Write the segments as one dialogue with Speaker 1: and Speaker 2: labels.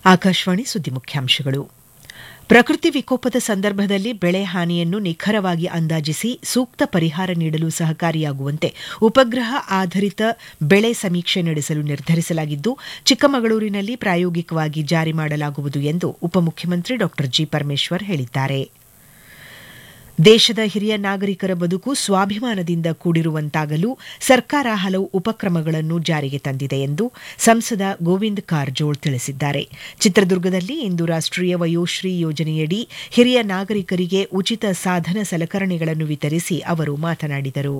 Speaker 1: ಆಕಾಶವಾಣಿ ಸುದ್ದಿ ಮುಖ್ಯಾಂಶಗಳು ಪ್ರಕೃತಿ ವಿಕೋಪದ ಸಂದರ್ಭದಲ್ಲಿ ಬೆಳೆ ಹಾನಿಯನ್ನು ನಿಖರವಾಗಿ ಅಂದಾಜಿಸಿ ಸೂಕ್ತ ಪರಿಹಾರ ನೀಡಲು ಸಹಕಾರಿಯಾಗುವಂತೆ ಉಪಗ್ರಹ ಆಧರಿತ ಬೆಳೆ ಸಮೀಕ್ಷೆ ನಡೆಸಲು ನಿರ್ಧರಿಸಲಾಗಿದ್ದು ಚಿಕ್ಕಮಗಳೂರಿನಲ್ಲಿ ಪ್ರಾಯೋಗಿಕವಾಗಿ ಜಾರಿ ಮಾಡಲಾಗುವುದು ಎಂದು ಉಪಮುಖ್ಯಮಂತ್ರಿ ಡಾ ಜಿ ಪರಮೇಶ್ವರ್ ಹೇಳಿದ್ದಾರೆ ದೇಶದ ಹಿರಿಯ ನಾಗರಿಕರ ಬದುಕು ಸ್ವಾಭಿಮಾನದಿಂದ ಕೂಡಿರುವಂತಾಗಲು ಸರ್ಕಾರ ಹಲವು ಉಪಕ್ರಮಗಳನ್ನು ಜಾರಿಗೆ ತಂದಿದೆ ಎಂದು ಸಂಸದ ಗೋವಿಂದ್ ಕಾರಜೋಳ್ ತಿಳಿಸಿದ್ದಾರೆ ಚಿತ್ರದುರ್ಗದಲ್ಲಿ ಇಂದು ರಾಷ್ಟೀಯ ವಯೋಶ್ರೀ ಯೋಜನೆಯಡಿ ಹಿರಿಯ ನಾಗರಿಕರಿಗೆ ಉಚಿತ ಸಾಧನ ಸಲಕರಣೆಗಳನ್ನು ವಿತರಿಸಿ ಅವರು ಮಾತನಾಡಿದರು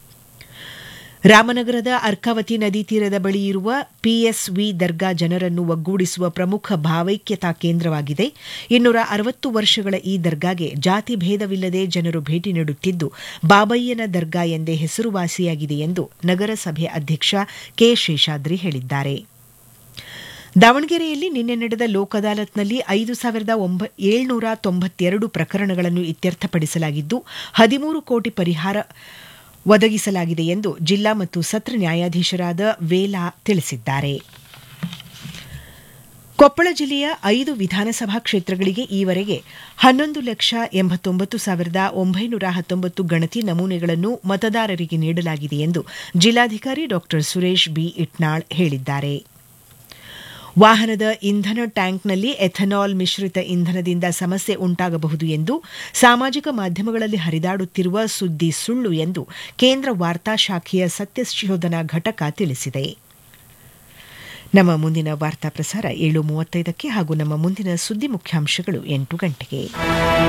Speaker 1: ರಾಮನಗರದ ಅರ್ಕಾವತಿ ನದಿ ತೀರದ ಬಳಿ ಇರುವ ಪಿಎಸ್ವಿ ದರ್ಗಾ ಜನರನ್ನು ಒಗ್ಗೂಡಿಸುವ ಪ್ರಮುಖ ಭಾವೈಕ್ಯತಾ ಕೇಂದ್ರವಾಗಿದೆ ಇನ್ನೂರ ಅರವತ್ತು ವರ್ಷಗಳ ಈ ದರ್ಗಾಗೆ ಜಾತಿ ಭೇದವಿಲ್ಲದೆ ಜನರು ಭೇಟಿ ನೀಡುತ್ತಿದ್ದು ಬಾಬಯ್ಯನ ದರ್ಗಾ ಎಂದೇ ಹೆಸರುವಾಸಿಯಾಗಿದೆ ಎಂದು ನಗರಸಭೆ ಅಧ್ಯಕ್ಷ ಕೆ ಶೇಷಾದ್ರಿ ಹೇಳಿದ್ದಾರೆ ದಾವಣಗೆರೆಯಲ್ಲಿ ನಿನ್ನೆ ನಡೆದ ಲೋಕ್ ಅದಾಲತ್ನಲ್ಲಿ ಐದು ಸಾವಿರದ ಏಳ್ನೂರ ತೊಂಬತ್ತೆರಡು ಪ್ರಕರಣಗಳನ್ನು ಇತ್ಯರ್ಥಪಡಿಸಲಾಗಿದ್ದು ಹದಿಮೂರು ಕೋಟಿ ಪರಿಹಾರ ಒದಗಿಸಲಾಗಿದೆ ಎಂದು ಜಿಲ್ಲಾ ಮತ್ತು ಸತ್ರ ನ್ಯಾಯಾಧೀಶರಾದ ವೇಲಾ ತಿಳಿಸಿದ್ದಾರೆ ಕೊಪ್ಪಳ ಜಿಲ್ಲೆಯ ಐದು ವಿಧಾನಸಭಾ ಕ್ಷೇತ್ರಗಳಿಗೆ ಈವರೆಗೆ ಹನ್ನೊಂದು ಲಕ್ಷ ಎಂಬತ್ತೊಂಬತ್ತು ಸಾವಿರದ ಒಂಬೈನೂರ ಹತ್ತೊಂಬತ್ತು ಗಣತಿ ನಮೂನೆಗಳನ್ನು ಮತದಾರರಿಗೆ ನೀಡಲಾಗಿದೆ ಎಂದು ಜಿಲ್ಲಾಧಿಕಾರಿ ಡಾ ಸುರೇಶ್ ಬಿ ಇಟ್ನಾಳ್ ಹೇಳಿದ್ದಾರೆ ವಾಹನದ ಇಂಧನ ಟ್ಯಾಂಕ್ನಲ್ಲಿ ಎಥನಾಲ್ ಮಿಶ್ರಿತ ಇಂಧನದಿಂದ ಸಮಸ್ಯೆ ಉಂಟಾಗಬಹುದು ಎಂದು ಸಾಮಾಜಿಕ ಮಾಧ್ಯಮಗಳಲ್ಲಿ ಹರಿದಾಡುತ್ತಿರುವ ಸುದ್ದಿ ಸುಳ್ಳು ಎಂದು ಕೇಂದ್ರ ವಾರ್ತಾ ಶಾಖೆಯ ಸತ್ಯಶೋಧನಾ ಘಟಕ ತಿಳಿಸಿದೆ ನಮ್ಮ ಮುಂದಿನ ವಾರ್ತಾ ಪ್ರಸಾರ ಏಳು ಮೂವತ್ತೈದಕ್ಕೆ ಹಾಗೂ ನಮ್ಮ ಮುಂದಿನ ಸುದ್ದಿ ಮುಖ್ಯಾಂಶಗಳು ಎಂಟು ಗಂಟೆಗೆ